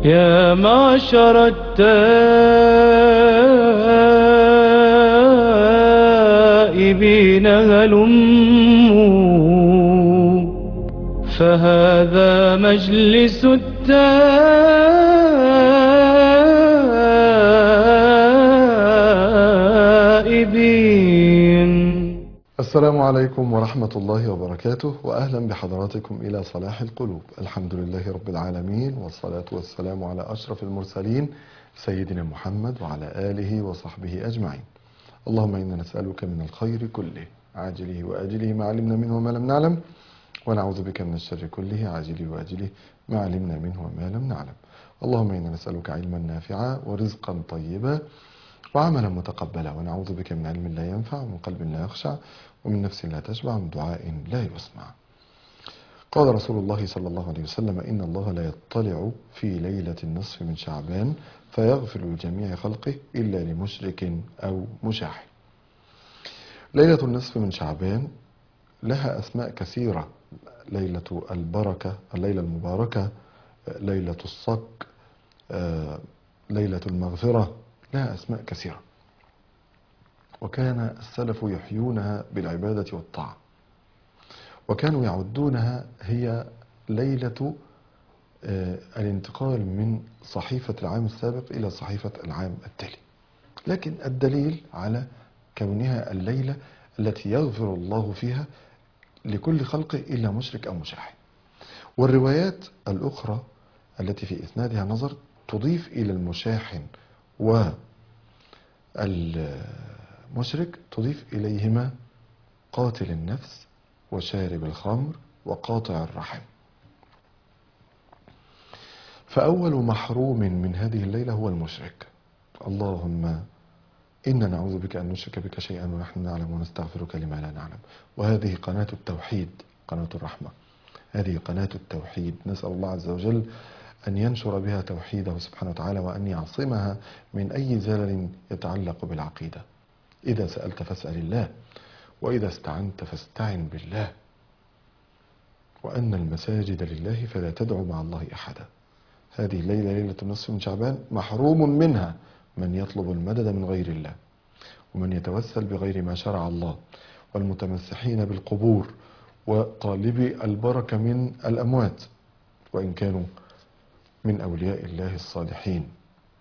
يا معشر التائبين هلموا فهذا مجلس التائبين السلام عليكم ورحمة الله وبركاته وأهلا بحضراتكم إلى صلاح القلوب الحمد لله رب العالمين والصلاة والسلام على أشرف المرسلين سيدنا محمد وعلى آله وصحبه أجمعين اللهم إنا نسألك من الخير كله عاجله وآجله ما علمنا منه وما لم نعلم ونعوذ بك من الشر كله عاجله وآجله ما علمنا منه وما لم نعلم اللهم إنا نسألك علما نافعا ورزقا طيبا وعملا متقبلا ونعوذ بك من علم لا ينفع ومن قلب لا يخشع ومن نفس لا تشبع ومن دعاء لا يسمع قال رسول الله صلى الله عليه وسلم إن الله لا يطلع في ليلة النصف من شعبان فيغفر لجميع خلقه إلا لمشرك أو مشاح ليلة النصف من شعبان لها أسماء كثيرة ليلة البركة الليلة المباركة ليلة الصك آه، ليلة المغفرة لها أسماء كثيرة وكان السلف يحيونها بالعبادة والطاعة وكانوا يعدونها هي ليلة آه، الانتقال من صحيفة العام السابق إلى صحيفة العام التالي لكن الدليل على كونها الليلة التي يغفر الله فيها لكل خلقه إلا مشرك أو مشاحن والروايات الأخرى التي في إسنادها نظر تضيف إلى المشاحن والمشرك تضيف إليهما قاتل النفس وشارب الخمر وقاطع الرحم فأول محروم من هذه الليلة هو المشرك اللهم إنا نعوذ بك أن نشرك بك شيئا ونحن نعلم ونستغفرك لما لا نعلم وهذه قناة التوحيد قناة الرحمة هذه قناة التوحيد نسأل الله عز وجل أن ينشر بها توحيده سبحانه وتعالى وأن يعصمها من أي زلل يتعلق بالعقيدة إذا سألت فاسأل الله وإذا استعنت فاستعن بالله وأن المساجد لله فلا تدعو مع الله أحدا هذه الليلة ليلة النصف من شعبان محروم منها من يطلب المدد من غير الله ومن يتوسل بغير ما شرع الله والمتمسحين بالقبور وطالبي البركة من الأموات وإن كانوا من أولياء الله الصالحين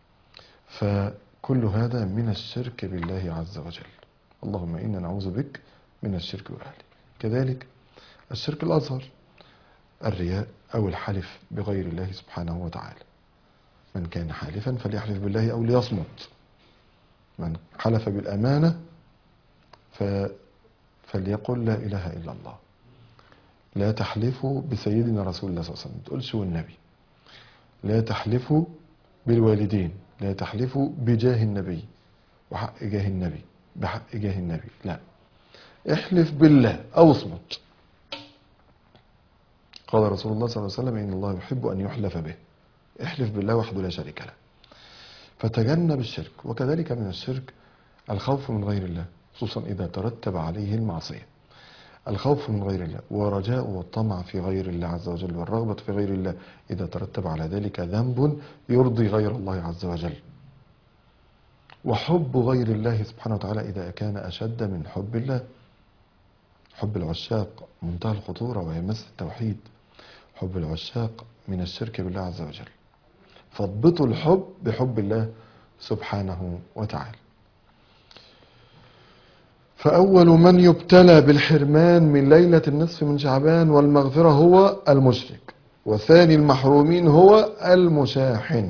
فكل هذا من الشرك بالله عز وجل اللهم إنا نعوذ بك من الشرك وأهله كذلك الشرك الأصغر الرياء أو الحلف بغير الله سبحانه وتعالى من كان حالفا فليحلف بالله أو ليصمت من حلف بالأمانة ف فليقل لا إله إلا الله لا تحلفوا بسيدنا رسول الله صلى الله عليه وسلم تقولش والنبي لا تحلفوا بالوالدين لا تحلفوا بجاه النبي وحق جاه النبي بحق جاه النبي لا احلف بالله أو اصمت قال رسول الله صلى الله عليه وسلم إن الله يحب أن يحلف به احلف بالله وحده لا شريك له فتجنب الشرك وكذلك من الشرك الخوف من غير الله خصوصا إذا ترتب عليه المعصية الخوف من غير الله ورجاء والطمع في غير الله عز وجل والرغبة في غير الله إذا ترتب على ذلك ذنب يرضي غير الله عز وجل وحب غير الله سبحانه وتعالى إذا كان أشد من حب الله حب العشاق منتهى الخطورة ويمس التوحيد حب العشاق من الشرك بالله عز وجل فاضبطوا الحب بحب الله سبحانه وتعالى فأول من يبتلى بالحرمان من ليلة النصف من شعبان والمغفرة هو المشرك وثاني المحرومين هو المشاحن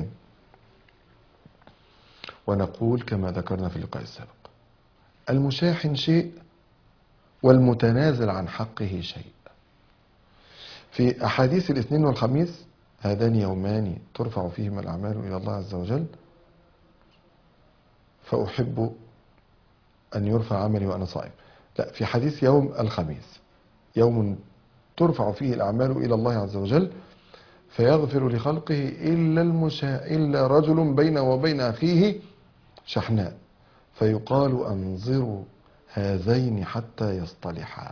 ونقول كما ذكرنا في اللقاء السابق المشاحن شيء والمتنازل عن حقه شيء في أحاديث الاثنين والخميس هذان يومان ترفع فيهما الأعمال إلى الله عز وجل فأحب أن يرفع عملي وأنا صائم لا في حديث يوم الخميس يوم ترفع فيه الأعمال إلى الله عز وجل فيغفر لخلقه إلا المشاء إلا رجل بينه وبين أخيه شحناء فيقال أنظروا هذين حتى يصطلحا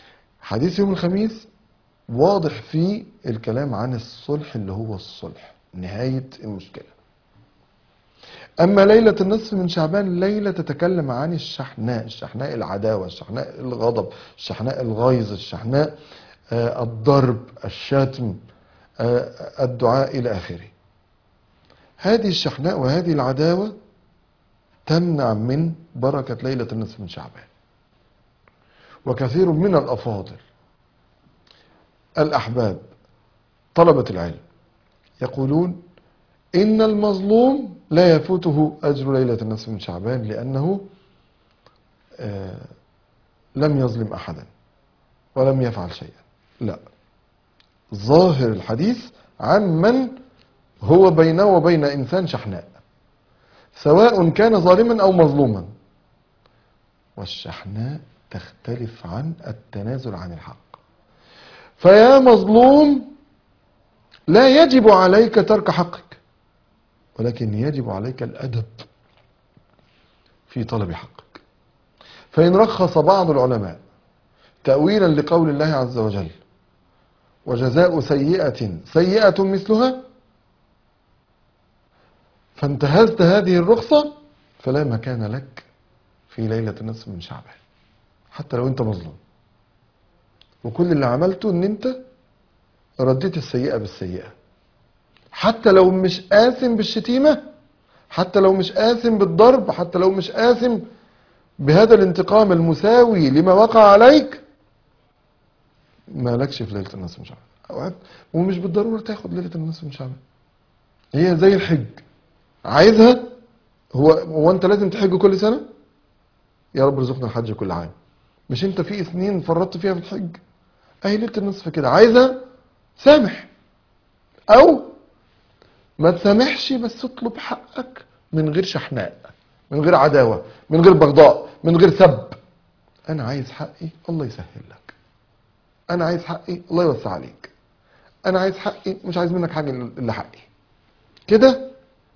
حديث يوم الخميس واضح فيه الكلام عن الصلح اللي هو الصلح نهاية المشكلة أما ليلة النصف من شعبان ليلة تتكلم عن الشحناء الشحناء العداوة الشحناء الغضب الشحناء الغيظ الشحناء آه، الضرب الشتم آه، الدعاء إلى آخره هذه الشحناء وهذه العداوة تمنع من بركة ليلة النصف من شعبان وكثير من الأفاضل الأحباب طلبة العلم يقولون إن المظلوم لا يفوته أجر ليلة النصف من شعبان لأنه آه، لم يظلم أحدا ولم يفعل شيئا لا ظاهر الحديث عن من هو بينه وبين إنسان شحناء سواء كان ظالما أو مظلوما والشحناء تختلف عن التنازل عن الحق فيا مظلوم لا يجب عليك ترك حقك ولكن يجب عليك الأدب في طلب حقك فإن رخص بعض العلماء تأويلا لقول الله عز وجل وجزاء سيئة سيئة مثلها فانتهزت هذه الرخصة فلا مكان لك في ليلة النصف من شعبان حتى لو انت مظلوم وكل اللي عملته ان انت رديت السيئة بالسيئة حتى لو مش آثم بالشتيمة حتى لو مش آثم بالضرب حتى لو مش آثم بهذا الانتقام المساوي لما وقع عليك ما لكش في ليلة النصف من شعبان أوقات ومش بالضرورة تاخد ليلة النصف من شعبان هي زي الحج عايزها هو هو انت لازم تحج كل سنة يا رب ارزقنا الحج كل عام مش انت في سنين فرطت فيها في الحج اهي ليله النصف كده عايزه سامح او ما تسامحش بس اطلب حقك من غير شحناء من غير عداوه من غير بغضاء من غير سب انا عايز حقي الله يسهل لك انا عايز حقي الله يوسع عليك انا عايز حقي مش عايز منك حاجه الا حقي كده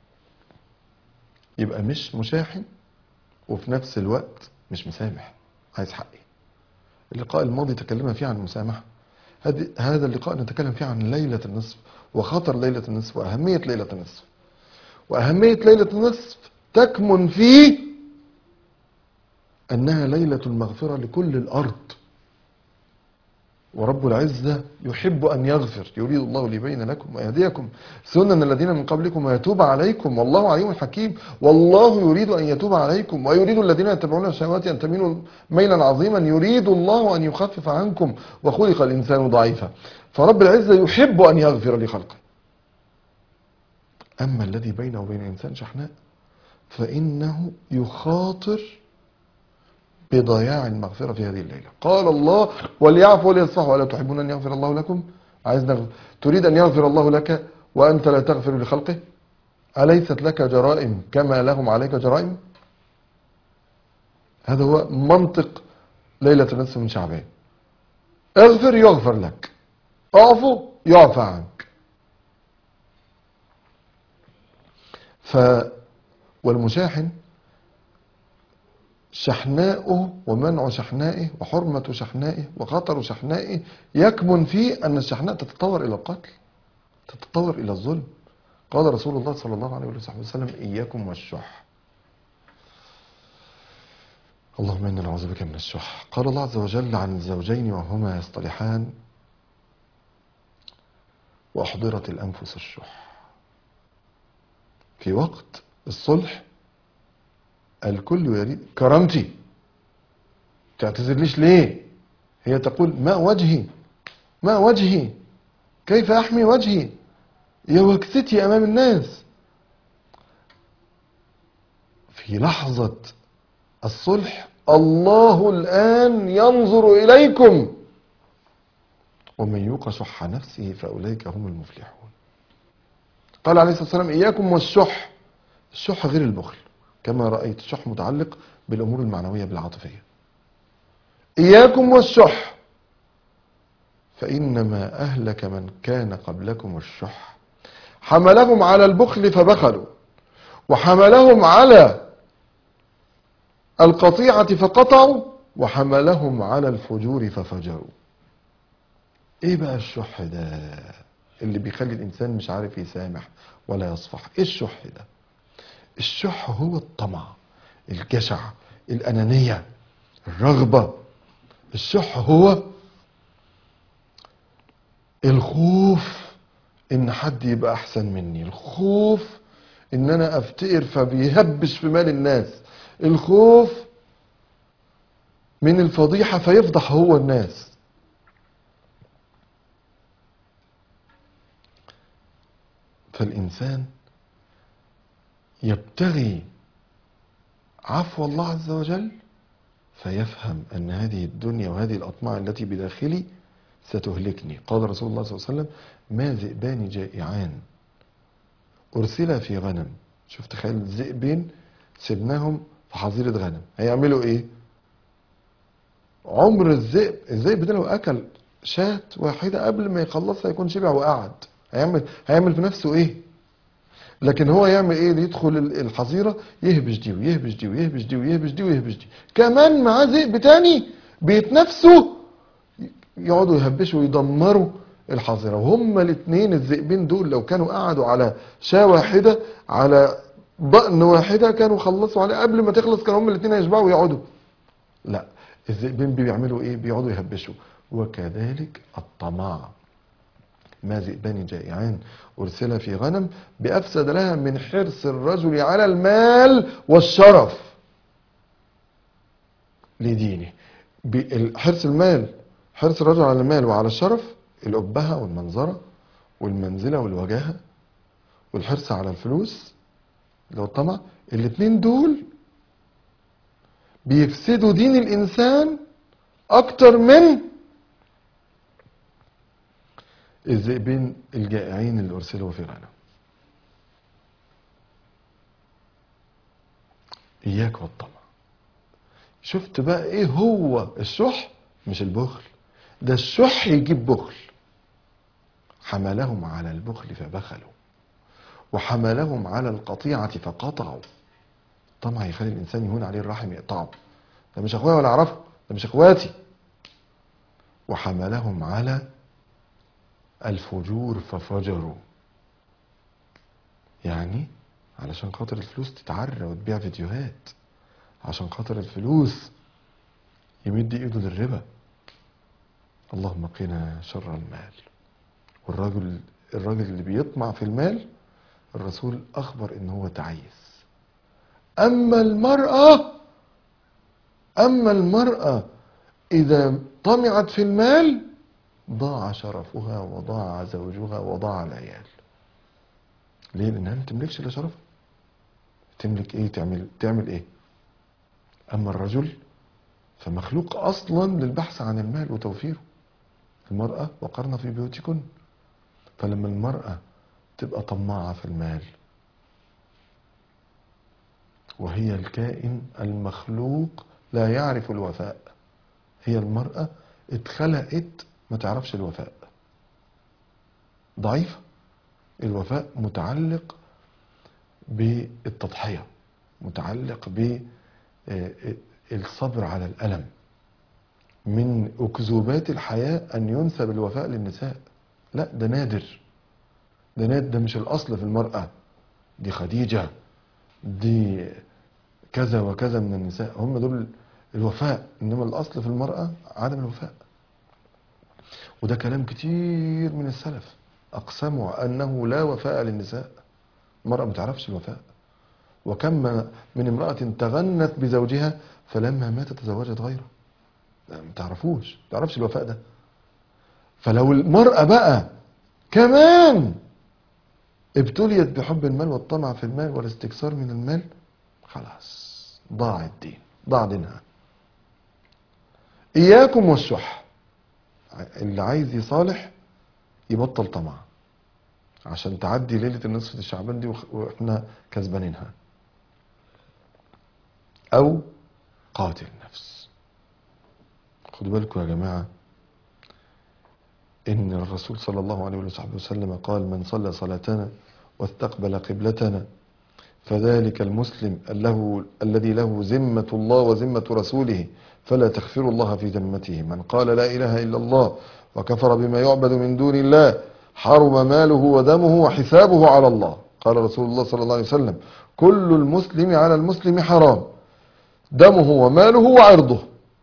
يبقى مش مشاحن وفي نفس الوقت مش مسامح عايز حقي اللقاء الماضي تكلمنا فيه عن المسامحة هذه- هذا اللقاء نتكلم فيه عن ليلة النصف وخطر ليلة النصف وأهمية ليلة النصف وأهمية ليلة النصف تكمن في أنها ليلة المغفرة لكل الأرض ورب العزة يحب أن يغفر يريد الله ليبين لكم ويهديكم سنن الذين من قبلكم ويتوب عليكم والله عليم حكيم والله يريد أن يتوب عليكم ويريد الذين يتبعون الشهوات أن تميلوا ميلا عظيما يريد الله أن يخفف عنكم وخلق الإنسان ضعيفا فرب العزة يحب أن يغفر لخلقه أما الذي بينه وبين الإنسان شحناء فإنه يخاطر بضياع المغفرة في هذه الليلة قال الله وليعفوا وليصفحوا ولا تحبون أن يغفر الله لكم عايز نغفر تريد أن يغفر الله لك وأنت لا تغفر لخلقه أليست لك جرائم كما لهم عليك جرائم هذا هو منطق ليلة النصف من شعبان اغفر يغفر لك اعفو يعفى عنك ف والمشاحن شحناؤه ومنع شحنائه وحرمة شحنائه وخطر شحنائه يكمن في أن الشحناء تتطور إلى القتل تتطور إلى الظلم قال رسول الله صلى الله عليه وصحبه وسلم إياكم والشح اللهم إنا نعوذ بك من الشح قال الله عز وجل عن الزوجين وهما يصطلحان وأحضرت الأنفس الشح في وقت الصلح الكل يريد كرامتي تعتذرليش ليه هي تقول ما وجهي ما وجهي كيف أحمي وجهي يا وكستي أمام الناس في لحظة الصلح الله الآن ينظر إليكم ومن يوق شح نفسه فأولئك هم المفلحون قال عليه الصلاة والسلام إياكم والشح الشح غير البخل كما رأيت الشح متعلق بالأمور المعنوية بالعاطفية إياكم والشح فإنما أهلك من كان قبلكم الشح حملهم على البخل فبخلوا وحملهم على القطيعة فقطعوا وحملهم على الفجور ففجروا ايه بقى الشح ده اللي بيخلي الانسان مش عارف يسامح ولا يصفح ايه الشح ده الشح هو الطمع الجشع الانانيه الرغبه الشح هو الخوف ان حد يبقى احسن مني الخوف ان انا افتقر فبيهبش في مال الناس الخوف من الفضيحة فيفضح هو الناس فالإنسان يبتغي عفو الله عز وجل فيفهم أن هذه الدنيا وهذه الأطماع التي بداخلي ستهلكني قال رسول الله صلى الله عليه وسلم ما ذئبان جائعان أرسلا في غنم شوف تخيل ذئبين سيبناهم في حظيرة غنم هيعملوا ايه عمر الذئب الذئب ده لو اكل شاة واحدة قبل ما يخلصها يكون شبع وقعد هيعمل هيعمل في نفسه ايه لكن هو يعمل ايه يدخل ال- الحظيرة يهبش دي ويهبش دي ويهبش دي ويهبش دي ويهبش دي كمان معاه ذئب تاني بيتنافسوا يقعدوا يهبشوا ويدمروا الحظيرة وهما الاثنين الذئبين دول لو كانوا قعدوا على شاة واحدة على ضأن واحدة كانوا خلصوا عليه قبل ما تخلص كانوا هما الاثنين هيشبعوا ويقعدوا لا الذئبين بيعملوا ايه بيقعدوا يهبشوا وكذلك الطمع ما ذئبان جائعان أرسل في غنم بأفسد لها من حرص الرجل على المال والشرف لدينه ب- حرص المال حرص الرجل على المال وعلى الشرف الأبهة والمنظرة والمنزلة والوجاهة والحرص على الفلوس اللي هو الطمع الاتنين دول بيفسدوا دين الإنسان أكتر من الذئبين الجائعين اللي أرسلوا في غنم إياك والطمع شفت بقى إيه هو الشح مش البخل ده الشح يجيب بخل حملهم على البخل فبخلوا وحملهم على القطيعة فقطعوا طمع يخلي الإنسان يهون عليه الرحم يقطعه ده مش أخويا ولا أعرفه ده مش أخواتي وحملهم على الفجور ففجروا يعني علشان خاطر الفلوس تتعرى وتبيع فيديوهات عشان خاطر الفلوس يمد ايده للربا اللهم قنا شر المال والراجل الراجل اللي بيطمع في المال الرسول اخبر ان هو تعيس اما المرأة اما المرأة اذا طمعت في المال ضاع شرفها وضاع زوجها وضاع العيال ليه لانها ما تملكش الا شرفها تملك ايه تعمل تعمل ايه اما الرجل فمخلوق اصلا للبحث عن المال وتوفيره المرأة وقرن في بيوتكن فلما المرأة تبقى طماعة في المال وهي الكائن المخلوق لا يعرف الوفاء هي المرأة اتخلقت ما تعرفش الوفاء ضعيفة الوفاء متعلق بالتضحية متعلق بالصبر على الألم من أكذوبات الحياة أن ينسب الوفاء للنساء لا ده نادر ده نادر ده مش الأصل في المرأة دي خديجة دي كذا وكذا من النساء هم دول الوفاء إنما الأصل في المرأة عدم الوفاء وده كلام كتير من السلف أقسموا أنه لا وفاء للنساء المرأة ما تعرفش الوفاء وكم من امرأة تغنت بزوجها فلما مات تزوجت غيره لا، ما تعرفوش ما تعرفش الوفاء ده فلو المرأة بقى كمان ابتليت بحب المال والطمع في المال والاستكثار من المال خلاص ضاع الدين ضاع دينها إياكم والشح اللي عايز يصالح يبطل طمع عشان تعدي ليلة النصف الشعبان دي وخ- واحنا كسبانينها او قاتل نفس خدوا بالكم يا جماعة ان الرسول صلى الله عليه وصحبه وسلم قال من صلى صلاتنا واستقبل قبلتنا فذلك المسلم له الذي له ذمة الله وذمة رسوله فلا تغفر الله في ذمته من قال لا إله إلا الله وكفر بما يعبد من دون الله حرم ماله ودمه وحسابه على الله قال رسول الله صلى الله عليه وسلم كل المسلم على المسلم حرام دمه وماله وعرضه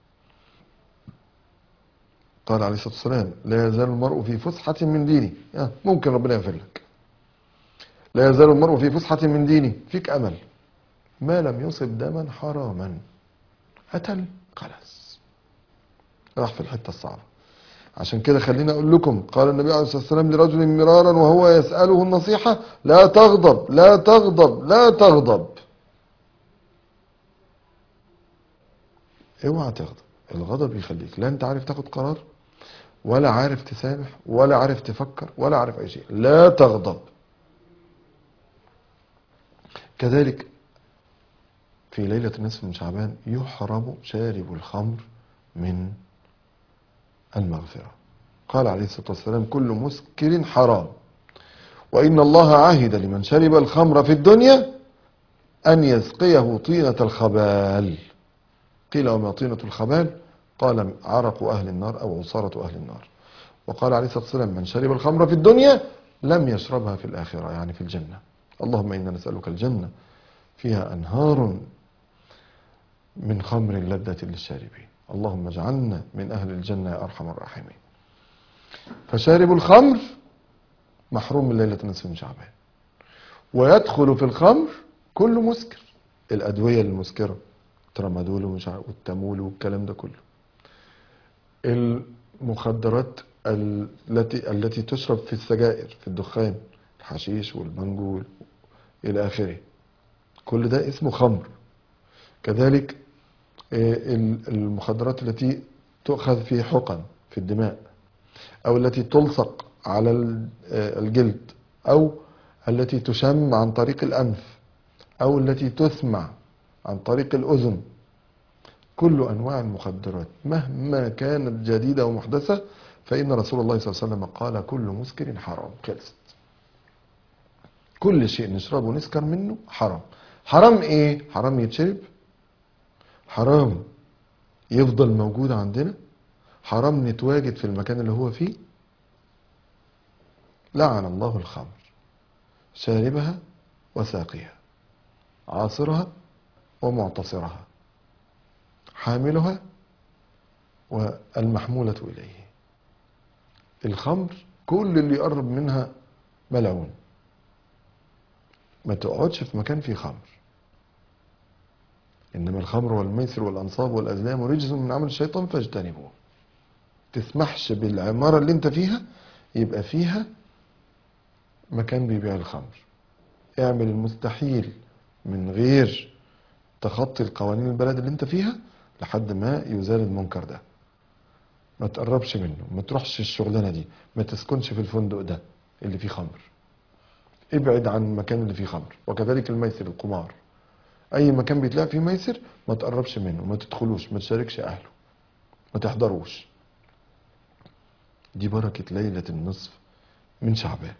قال عليه الصلاة والسلام لا يزال المرء في فسحة من دينه آه، ممكن ربنا يغفر لك لا يزال المرء في فسحة من دينه فيك أمل ما لم يصب دما حراما قتل خلاص راح في الحتة الصعبة عشان كده خليني أقول لكم قال النبي عليه الصلاة والسلام لرجل مرارا وهو يسأله النصيحة لا تغضب لا تغضب لا تغضب اوعى تغضب الغضب يخليك لا انت عارف تاخد قرار ولا عارف تسامح ولا عارف تفكر ولا عارف اي شيء لا تغضب كذلك في ليلة النصف من شعبان يحرم شارب الخمر من المغفرة قال عليه الصلاة والسلام كل مسكر حرام وإن الله عهد لمن شرب الخمر في الدنيا أن يسقيه طينة الخبال قيل وما طينة الخبال قال عرق أهل النار أو عصارة أهل النار وقال عليه الصلاة والسلام من شرب الخمر في الدنيا لم يشربها في الآخرة يعني في الجنة اللهم إنا نسألك الجنة فيها أنهار من خمر لذة للشاربين اللهم اجعلنا من أهل الجنة يا أرحم الراحمين فشارب الخمر محروم من ليلة نصف من شعبان ويدخل في الخمر كل مسكر الأدوية المسكرة ترامادول ومش عارف والتامول والكلام ده كله المخدرات التي التي تشرب في السجائر في الدخان الحشيش والبنجو الى اخره كل ده اسمه خمر كذلك آه، ال- المخدرات التي تؤخذ في حقن في الدماء او التي تلصق على ال- آه، الجلد او التي تشم عن طريق الانف او التي تسمع عن طريق الاذن كل انواع المخدرات مهما كانت جديده ومحدثه فان رسول الله صلى الله عليه وسلم قال كل مسكر حرام خلصت كل شيء نشربه نسكر منه حرام حرام ايه حرام يتشرب حرام يفضل موجود عندنا حرام نتواجد في المكان اللي هو فيه لعن الله الخمر شاربها وساقيها عاصرها ومعتصرها حاملها والمحمولة إليه الخمر كل اللي يقرب منها ملعون ما تقعدش في مكان فيه خمر إنما الخمر والميسر والأنصاب والأزلام رجز من عمل الشيطان فاجتنبوه تسمحش بالعمارة اللي انت فيها يبقى فيها مكان بيبيع الخمر اعمل المستحيل من غير تخطي القوانين البلد اللي انت فيها لحد ما يزال المنكر ده ما تقربش منه ما تروحش الشغلانه دي ما تسكنش في الفندق ده اللي فيه خمر ابعد عن المكان اللي فيه خمر وكذلك الميسر القمار اي مكان بيتلعب فيه ميسر ما تقربش منه ما تدخلوش ما تشاركش اهله ما تحضروش دي بركة ليلة النصف من شعبان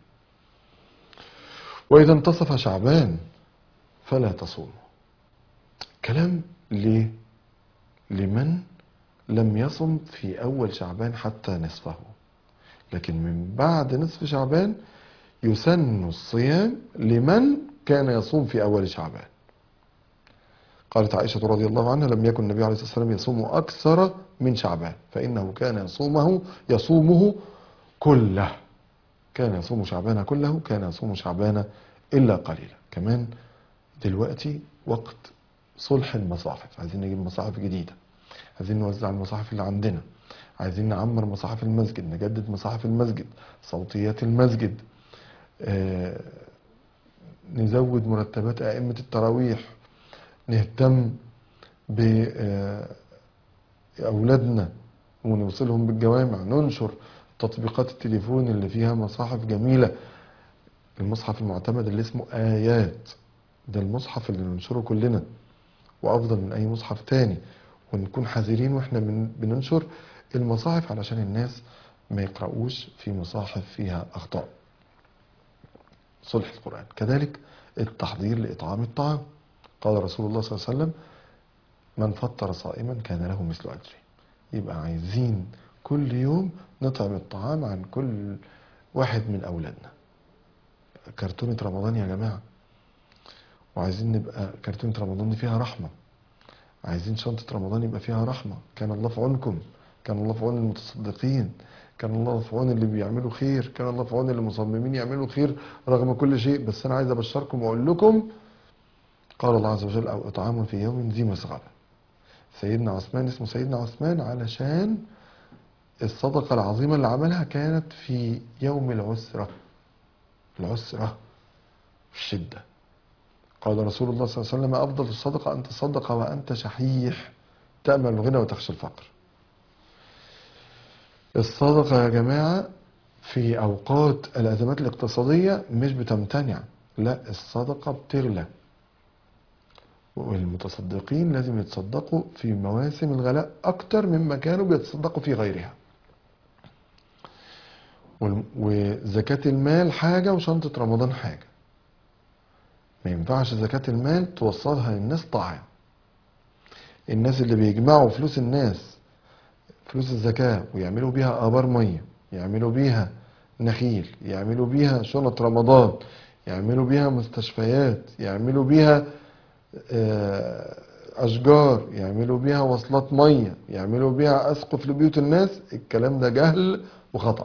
وإذا انتصف شعبان فلا تصوموا كلام ليه لمن لم يصم في أول شعبان حتى نصفه لكن من بعد نصف شعبان يسن الصيام لمن كان يصوم في أول شعبان قالت عائشة رضي الله عنها لم يكن النبي عليه الصلاة والسلام يصوم أكثر من شعبان فإنه كان يصومه يصومه كله كان يصوم شعبان كله كان يصوم شعبان إلا قليلا كمان دلوقتي وقت صلح المصاحف عايزين نجيب مصاحف جديدة عايزين نوزع المصاحف اللي عندنا عايزين نعمر مصاحف المسجد نجدد مصاحف المسجد صوتيات المسجد آه نزود مرتبات أئمة التراويح نهتم بأولادنا ونوصلهم بالجوامع ننشر تطبيقات التليفون اللي فيها مصاحف جميلة المصحف المعتمد اللي اسمه آيات ده المصحف اللي ننشره كلنا وأفضل من أي مصحف تاني ونكون حذرين وإحنا بن- بننشر المصاحف علشان الناس ما يقرؤوش في مصاحف فيها أخطاء صلح القرآن كذلك التحضير لإطعام الطعام قال رسول الله صلى الله عليه وسلم من فطر صائما كان له مثل أجره يبقى عايزين كل يوم نطعم الطعام عن كل واحد من أولادنا كرتونة رمضان يا جماعة وعايزين نبقى كرتونة رمضان دي فيها رحمة عايزين شنطة رمضان يبقى فيها رحمة كان الله في عونكم كان الله في عون المتصدقين كان الله في عون اللي بيعملوا خير كان الله في عون اللي مصممين يعملوا خير رغم كل شيء بس أنا عايز أبشركم وأقول لكم قال الله عز وجل أو إطعام في يوم ذي مسغبة سيدنا عثمان اسمه سيدنا عثمان علشان الصدقة العظيمة اللي عملها كانت في يوم العسرة العسرة الشدة قال رسول الله صلى الله عليه وسلم أفضل الصدقة أن تصدق وأنت شحيح تأمل الغنى وتخشى الفقر الصدقة يا جماعة في أوقات الأزمات الاقتصادية مش بتمتنع لا الصدقة بتغلى والمتصدقين لازم يتصدقوا في مواسم الغلاء أكتر مما كانوا بيتصدقوا في غيرها والم- وزكاة المال حاجة وشنطة رمضان حاجة ما ينفعش زكاة المال توصلها للناس طاعة الناس اللي بيجمعوا فلوس الناس فلوس الزكاة ويعملوا بيها آبار مية يعملوا بيها نخيل يعملوا بيها شنط رمضان يعملوا بيها مستشفيات يعملوا بيها آه، أشجار يعملوا بيها وصلات مية يعملوا بيها أسقف لبيوت الناس الكلام ده جهل وخطأ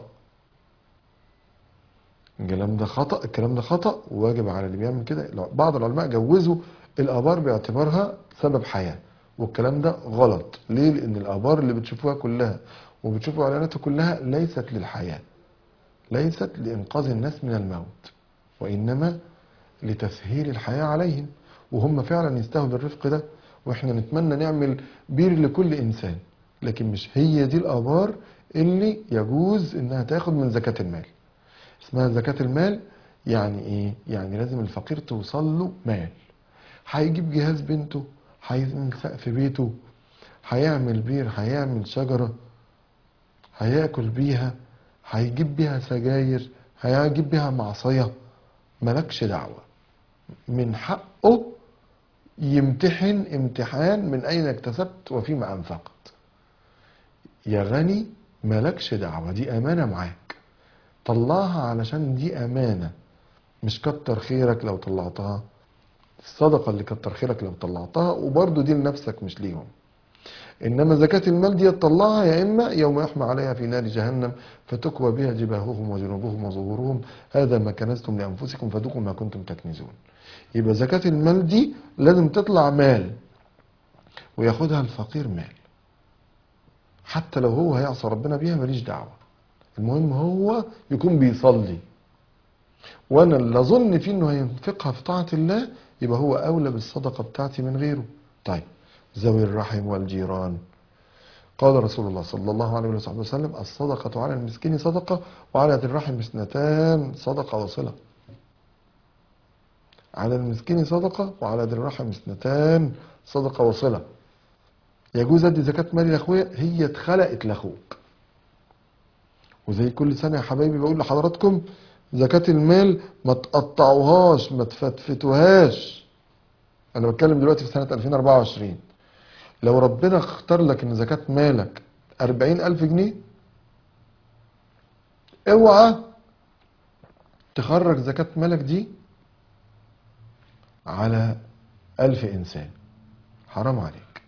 الكلام ده خطأ الكلام ده خطأ وواجب على اللي بيعمل كده لو- بعض العلماء جوزوا الآبار باعتبارها سبب حياة والكلام ده غلط ليه لأن الآبار اللي بتشوفوها كلها وبتشوفوا إعلاناتها كلها ليست للحياة ليست لإنقاذ الناس من الموت وإنما لتسهيل الحياة عليهم وهم فعلا يستاهلوا بالرفق ده واحنا نتمنى نعمل بير لكل انسان لكن مش هي دي الابار اللي يجوز انها تاخد من زكاة المال اسمها زكاة المال يعني ايه يعني لازم الفقير توصل له مال هيجيب جهاز بنته هيعمل سقف بيته هيعمل بير هيعمل شجرة هياكل بيها هيجيب بيها سجاير هيجيب بيها معصية ملكش دعوة من حقه يمتحن امتحان من أين اكتسبت وفيما أنفقت يا غني ملكش دعوة دي أمانة معاك طلعها علشان دي أمانة مش كتر خيرك لو طلعتها الصدقة اللي كتر خيرك لو طلعتها وبرضه دي لنفسك مش ليهم إنما زكاة المال دي تطلعها يا إما يوم يحمى عليها في نار جهنم فتكوى بها جباههم وجنوبهم وظهورهم هذا ما كنزتم لأنفسكم فذوقوا ما كنتم تكنزون يبقى زكاة المال دي لازم تطلع مال وياخدها الفقير مال حتى لو هو هيعصى ربنا بيها ماليش دعوة المهم هو يكون بيصلي وانا اللي اظن فيه انه هينفقها في طاعة الله يبقى هو اولى بالصدقة بتاعتي من غيره طيب ذوي الرحم والجيران قال رسول الله صلى الله عليه وصحبه وسلم الصدقة على المسكين صدقة وعلى ذي الرحم اثنتان صدقة وصلة على المسكين صدقة وعلى ذي الرحم اثنتان صدقة وصلة يجوز ادي زكاة مالي لاخويا هي اتخلقت لاخوك وزي كل سنة يا حبايبي بقول لحضراتكم زكاة المال ما تقطعوهاش ما تفتفتوهاش انا بتكلم دلوقتي في سنة 2024 لو ربنا اختار لك ان زكاة مالك 40 ألف جنيه اوعى تخرج زكاة مالك دي على ألف إنسان حرام عليك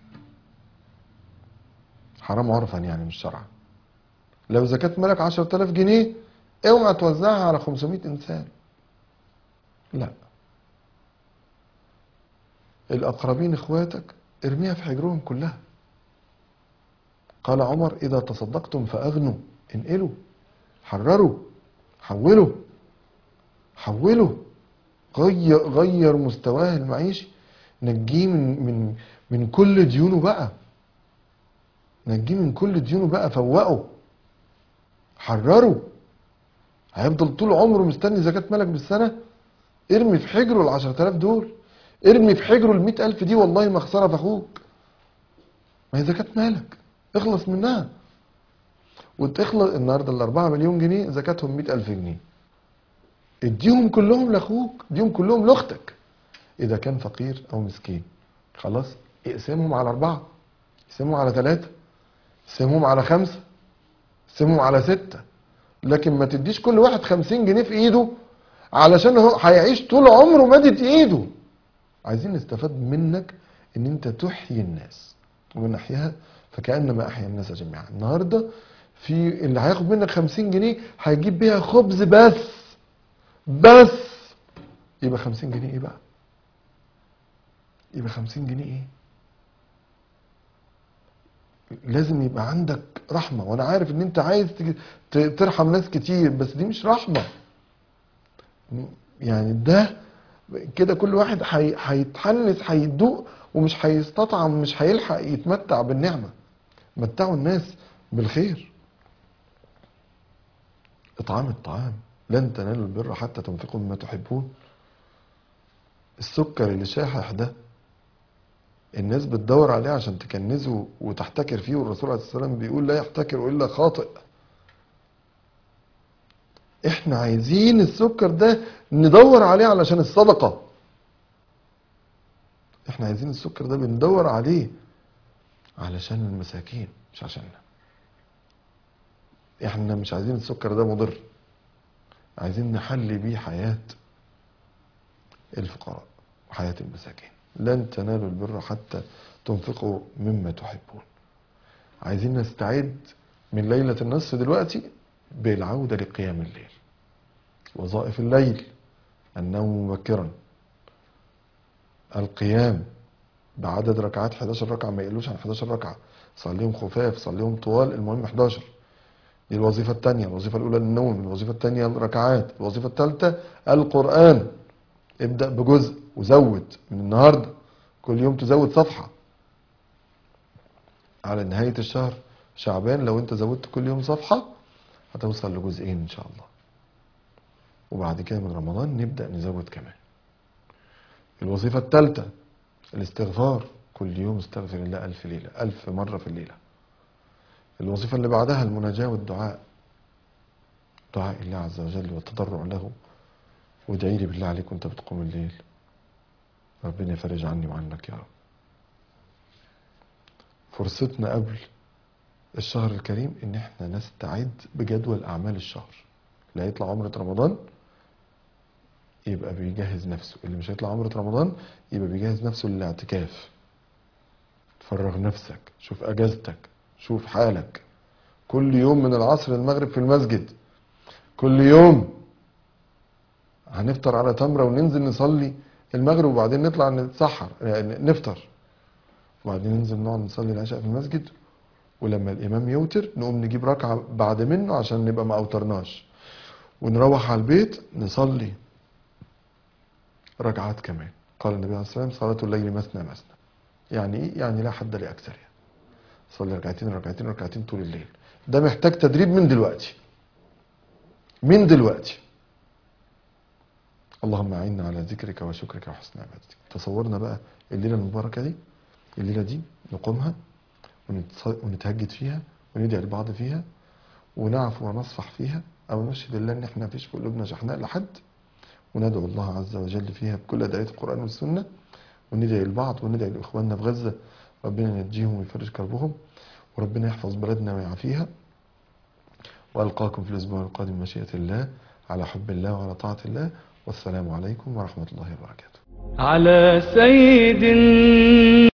حرام عرفا يعني مش شرعا لو زكاة مالك 10000 جنيه اوعى توزعها على 500 إنسان لا الأقربين إخواتك ارميها في حجرهم كلها قال عمر إذا تصدقتم فأغنوا انقلوا حرروا حولوا حولوا غير غير مستواه المعيشي نجيه من من من كل ديونه بقى نجيه من كل ديونه بقى فوقه حرره هيفضل طول عمره مستني زكاة مالك بالسنة ارمي في حجره ال 10000 دول ارمي في حجره ال 100000 دي والله ما خسارة في اخوك ما هي زكاة مالك اخلص منها وتخلص النهارده ال 4 مليون جنيه زكاتهم 100000 جنيه اديهم كلهم لاخوك اديهم كلهم لاختك اذا كان فقير او مسكين خلاص اقسمهم على اربعه اقسمهم على ثلاثه اقسمهم على خمسه اقسمهم على سته لكن ما تديش كل واحد خمسين جنيه في ايده علشان هو هيعيش طول عمره مادت ايده عايزين نستفاد منك ان انت تحيي الناس ومن احياها فكانما احيا الناس جميعا النهارده في اللي هياخد منك خمسين جنيه هيجيب بيها خبز بس بس يبقى خمسين جنيه ايه بقى يبقى خمسين جنيه ايه لازم يبقى عندك رحمة وانا عارف ان انت عايز تج- ت- ترحم ناس كتير بس دي مش رحمة يعني ده كده كل واحد هي- هيتحنس هيدوق ومش هيستطعم مش هيلحق يتمتع بالنعمة متعوا الناس بالخير اطعام الطعام لن تنالوا البر حتى تنفقوا مما تحبون السكر اللي شاحح ده الناس بتدور عليه عشان تكنزه وتحتكر فيه والرسول عليه الصلاه والسلام بيقول لا يحتكر الا خاطئ احنا عايزين السكر ده ندور عليه علشان الصدقه احنا عايزين السكر ده بندور عليه علشان المساكين مش عشاننا احنا مش عايزين السكر ده مضر عايزين نحلي بيه حياه الفقراء وحياه المساكين لن تنالوا البر حتى تنفقوا مما تحبون عايزين نستعد من ليلة النصف دلوقتي بالعودة لقيام الليل وظائف الليل النوم مبكرا القيام بعدد ركعات 11 ركعة ما يقلوش عن 11 ركعة صليهم خفاف صليهم طوال المهم 11 دي الوظيفة الثانية الوظيفة الأولى النوم الوظيفة الثانية الركعات الوظيفة الثالثة القرآن ابدأ بجزء وزود من النهاردة كل يوم تزود صفحة على نهاية الشهر شعبان لو انت زودت كل يوم صفحة هتوصل لجزئين ان شاء الله وبعد كده من رمضان نبدأ نزود كمان الوظيفة الثالثة الاستغفار كل يوم استغفر الله ألف ليلة ألف مرة في الليلة الوظيفة اللي بعدها المناجاة والدعاء دعاء الله عز وجل والتضرع له وادعي لي بالله عليك وانت بتقوم الليل ربنا يفرج عني وعنك يا رب فرصتنا قبل الشهر الكريم ان احنا نستعد بجدول اعمال الشهر اللي هيطلع عمرة رمضان يبقى بيجهز نفسه اللي مش هيطلع عمرة رمضان يبقى بيجهز نفسه للاعتكاف فرغ نفسك شوف اجازتك شوف حالك كل يوم من العصر للمغرب في المسجد كل يوم هنفطر على تمرة وننزل نصلي المغرب وبعدين نطلع نتسحر يعني نفطر وبعدين ننزل نقعد نصلي العشاء في المسجد ولما الإمام يوتر نقوم نجيب ركعة بعد منه عشان نبقى ما أوترناش ونروح على البيت نصلي ركعات كمان قال النبي عليه الصلاة والسلام صلاة الليل مثنى مثنى يعني إيه؟ يعني لا حد لأكثرها صلي ركعتين ركعتين ركعتين طول الليل ده محتاج تدريب من دلوقتي من دلوقتي اللهم أعنا على ذكرك وشكرك وحسن عبادتك تصورنا بقى الليلة المباركة دي الليلة دي نقومها ونتص- ونتهجد فيها وندعي لبعض فيها ونعفو ونصفح فيها أو نشهد الله إن إحنا مفيش في قلوبنا شحناء لحد وندعو الله عز وجل فيها بكل أدعية القرآن والسنة وندعي لبعض وندعي لإخواننا في غزة ربنا ينجيهم ويفرج كربهم وربنا يحفظ بلدنا ويعافيها وألقاكم في الأسبوع القادم مشيئة الله على حب الله وعلى طاعة الله والسلام عليكم ورحمة الله وبركاته على سيد